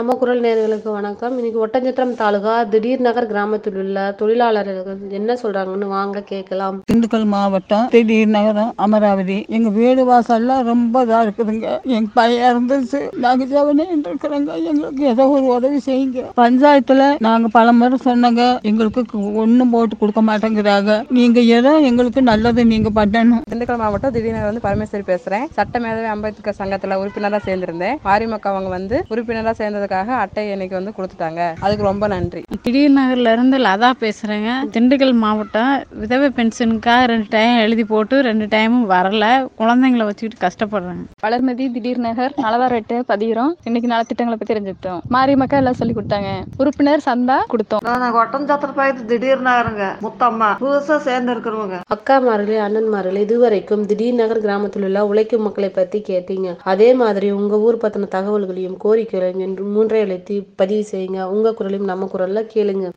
நம்ம குரல் நேயர்களுக்கு வணக்கம் இன்னைக்கு ஒட்டஞ்சத்திரம் தாலுகா திடீர் நகர் கிராமத்தில் உள்ள தொழிலாளர்கள் என்ன சொல்றாங்கன்னு வாங்க கேட்கலாம் திண்டுக்கல் மாவட்டம் திடீர் நகரம் அமராவதி எங்க வீடு வாசல்லாம் ரொம்ப இதா இருக்குதுங்க எங்க பையன் இருந்துச்சு நாங்க ஜவனே இருக்கிறோங்க எங்களுக்கு ஏதோ ஒரு உதவி செய்யுங்க பஞ்சாயத்துல நாங்க பல முறை சொன்னோங்க எங்களுக்கு ஒண்ணும் போட்டு கொடுக்க மாட்டேங்கிறாங்க நீங்க ஏதோ எங்களுக்கு நல்லது நீங்க பண்ணணும் திண்டுக்கல் மாவட்டம் திடீர்னு வந்து பரமேஸ்வரி பேசுறேன் சட்ட மேதவி அம்பேத்கர் சங்கத்துல உறுப்பினரா சேர்ந்திருந்தேன் மாரிமக்கா அவங்க வந்து உறுப்பினரா சேர்ந்ததுக்காக அட்டை எனக்கு வந்து கொடுத்துட்டாங்க அதுக்கு ரொம்ப நன்றி திடீர் நகர்ல இருந்து லதா பேசுறேங்க திண்டுக்கல் மாவட்டம் விதவை பென்ஷனுக்காக ரெண்டு டைம் எழுதி போட்டு ரெண்டு டைமும் வரல குழந்தைங்கள வச்சுக்கிட்டு கஷ்டப்படுறாங்க வளர்மதி திடீர் நகர் நலவாரட்டு பதிகிறோம் இன்னைக்கு நலத்திட்டங்களை பத்தி தெரிஞ்சுக்கிட்டோம் மாரி மக்கா எல்லாம் சொல்லி கொடுத்தாங்க உறுப்பினர் சந்தா கொடுத்தோம் நான் ஒட்டஞ்சத்திர பாயத்து திடீர்னு நகருங்க முத்தம்மா புதுசா சேர்ந்து இருக்கிறவங்க அக்காமார்களே அண்ணன்மார்களே இதுவரைக்கும் திடீர் நகர் கிராமத்தில் உள்ள உழைக்கும் மக்களை பத்தி கேட்டீங்க அதே மாதிரி உங்க ஊர் பத்தின தகவல்களையும் கோரிக்கைகளையும் என்று மூன்றை அழைத்து பதிவு செய்யுங்க உங்க குரலையும் நம்ம குரல்ல கேளுங்க